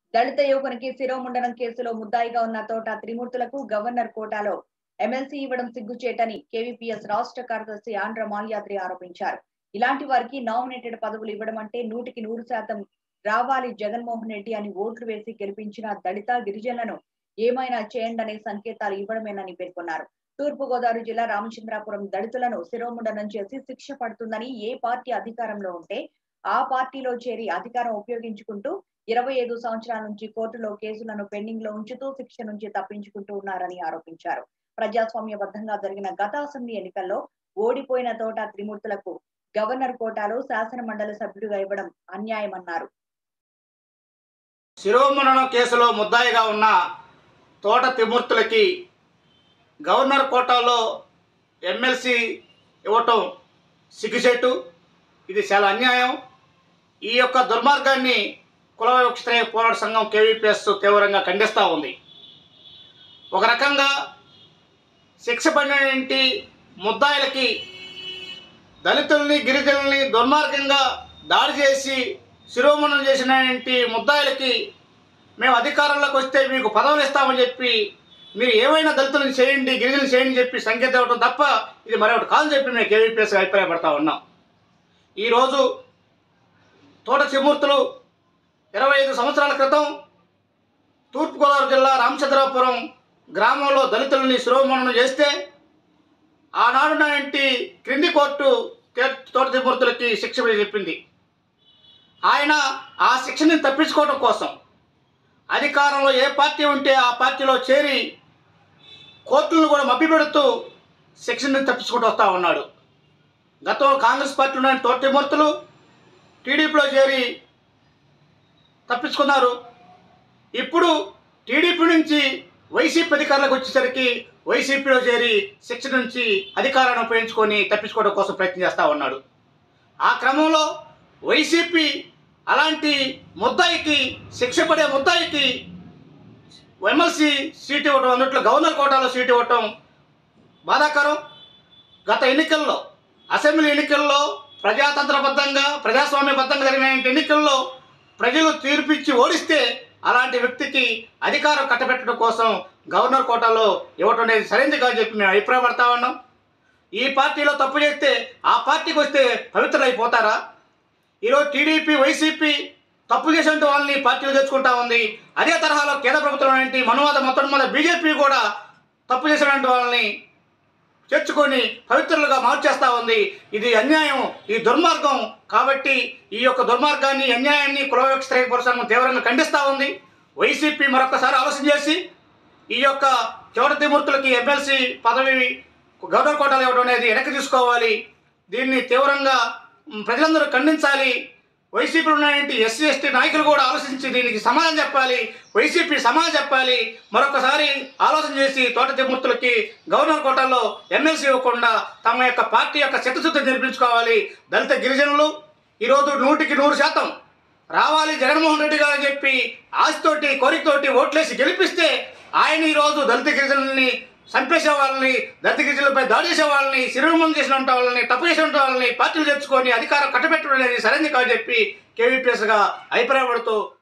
దళిత యువకునికి శిరోముండనం కేసులో ముద్దాయిగా ఉన్న తోట త్రిమూర్తులకు గవర్నర్ కోటాలో ఎమ్మెల్సీ ఇవ్వడం సిగ్గుచేటని కేవీపీఎస్ రాష్ట్ర కార్యదర్శి ఆంధ్ర మాల్యాద్రి ఆరోపించారు ఇలాంటి వారికి నామినేటెడ్ పదవులు ఇవ్వడం అంటే నూటికి నూరు శాతం రావాలి జగన్మోహన్ రెడ్డి అని ఓట్లు వేసి గెలిపించిన దళిత గిరిజనులను ఏమైనా చేయండి అనే సంకేతాలు ఇవ్వడమేనని పేర్కొన్నారు తూర్పు గోదావరి జిల్లా రామచంద్రాపురం దళితులను శిరోముండనం చేసి శిక్ష పడుతుందని ఏ పార్టీ అధికారంలో ఉంటే ఆ పార్టీలో చేరి అధికారం ఉపయోగించుకుంటూ ఇరవై ఐదు సంవత్సరాల నుంచి కోర్టులో కేసులను పెండింగ్ లో ఉంచుతూ శిక్ష నుంచి తప్పించుకుంటూ ఉన్నారని ఆరోపించారు ప్రజాస్వామ్యబద్ధంగా జరిగిన గత అసెంబ్లీ ఎన్నికల్లో ఓడిపోయిన తోట త్రిమూర్తులకు గవర్నర్ కోటాలో శాసన మండలి సభ్యుడిగా ఇవ్వడం అన్యాయమన్నారు శిరోమణనం కేసులో ముద్దాయిగా ఉన్న తోట త్రిమూర్తులకి గవర్నర్ కోటాలో ఎమ్మెల్సీ ఇవ్వటం సిగ్గుచేటు ఇది చాలా అన్యాయం ఈ యొక్క దుర్మార్గాన్ని కుల వివక్ష పోరాట సంఘం కేవీపీఎస్ తీవ్రంగా ఖండిస్తూ ఉంది ఒక రకంగా శిక్ష పడినటువంటి ముద్దాయిలకి దళితుల్ని గిరిజనుల్ని దుర్మార్గంగా దాడి చేసి శిరోమణం చేసినటువంటి ముద్దాయిలకి మేము అధికారంలోకి వస్తే మీకు పదవులు ఇస్తామని చెప్పి మీరు ఏమైనా దళితులను చేయండి గిరిజనులు చేయండి అని చెప్పి సంకేతం ఇవ్వడం తప్ప ఇది మరొకటి కాదని చెప్పి మేము కేవీపీఎస్ అభిప్రాయపడతా ఉన్నాం ఈరోజు తోట త్రిమూర్తులు ఇరవై ఐదు సంవత్సరాల క్రితం తూర్పుగోదావరి జిల్లా రామచంద్రాపురం గ్రామంలో దళితులని శిరోమణం చేస్తే ఆనాడు నాటి క్రింది కోర్టు తే- తోట త్రిమూర్తులకి శిక్ష చెప్పింది ఆయన ఆ శిక్షని తప్పించుకోవడం కోసం అధికారంలో ఏ పార్టీ ఉంటే ఆ పార్టీలో చేరి కోర్టులను కూడా మభ్యపెడుతూ శిక్షని తప్పించుకుంటూ వస్తూ ఉన్నాడు గతంలో కాంగ్రెస్ పార్టీ ఉన్న తోట త్రిమూర్తులు టీడీపీలో చేరి తప్పించుకున్నారు ఇప్పుడు టీడీపీ నుంచి వైసీపీ అధికారులకు వచ్చేసరికి వైసీపీలో చేరి శిక్ష నుంచి అధికారాన్ని ఉపయోగించుకొని తప్పించుకోవడం కోసం ప్రయత్నం చేస్తూ ఉన్నాడు ఆ క్రమంలో వైసీపీ అలాంటి ముద్దాయికి శిక్ష పడే ముద్దాయికి ఎమ్మెల్సీ సీట్ ఇవ్వటం అన్నట్లు గవర్నర్ కోటాలో సీట్ ఇవ్వటం బాధాకరం గత ఎన్నికల్లో అసెంబ్లీ ఎన్నికల్లో ప్రజాతంత్రబద్ధంగా ప్రజాస్వామ్యబద్ధంగా జరిగిన ఎన్నికల్లో ప్రజలు తీర్పిచ్చి ఓడిస్తే అలాంటి వ్యక్తికి అధికారం కట్టబెట్టడం కోసం గవర్నర్ కోటాలో ఇవ్వటం అనేది సరైనది కాదని చెప్పి మేము అభిప్రాయపడతా ఉన్నాం ఈ పార్టీలో తప్పు చేస్తే ఆ పార్టీకి వస్తే పవిత్రులైపోతారా ఈరోజు టీడీపీ వైసీపీ తప్పు చేసినట్టు వాళ్ళని పార్టీలు తెచ్చుకుంటా ఉంది అదే తరహాలో కేంద్ర ప్రభుత్వం ఏంటి మనువాద మొత్తం మీద బీజేపీ కూడా తప్పు చేసినటువంటి వాళ్ళని చేర్చుకొని పవిత్రులుగా మార్చేస్తా ఉంది ఇది అన్యాయం ఈ దుర్మార్గం కాబట్టి ఈ యొక్క దుర్మార్గాన్ని అన్యాయాన్ని కులవివక్ష సంఘం తీవ్రంగా ఖండిస్తూ ఉంది వైసీపీ మరొకసారి ఆలోచన చేసి ఈ యొక్క చౌడతిమూర్తులకి ఎమ్మెల్సీ పదవి గవర్నర్ కోటాలు ఇవ్వడం అనేది వెనక్కి తీసుకోవాలి దీన్ని తీవ్రంగా మ్, ప్రజలందరూ ఖండించాలి వైసీపీలో ఉన్నటువంటి ఎస్సీ ఎస్టీ నాయకులు కూడా ఆలోచించి దీనికి సమాధానం చెప్పాలి వైసీపీ సమాధానం చెప్పాలి మరొకసారి ఆలోచన చేసి తోట తిమ్మూర్తులకి గవర్నర్ కోటాలో ఎమ్మెల్సీ ఇవ్వకుండా తమ యొక్క పార్టీ యొక్క చిత్తశుద్ధి నిరూపించుకోవాలి దళిత గిరిజనులు ఈరోజు నూటికి నూరు శాతం రావాలి జగన్మోహన్ రెడ్డి గారు అని చెప్పి ఆశతోటి కోరికతోటి ఓట్లేసి గెలిపిస్తే ఆయన ఈరోజు దళిత గిరిజనుల్ని చంపేసే వాళ్ళని దళిత గిరిజనులపై దాడి చేసే వాళ్ళని శిరోమం చేసిన వాళ్ళని తప్పు చేసిన వాళ్ళని పార్టీలు తెచ్చుకొని అధికారం కట్టబెట్టడం అనేది సరైనది కాదని చెప్పి కేవీపీఎస్గా అభిప్రాయపడుతూ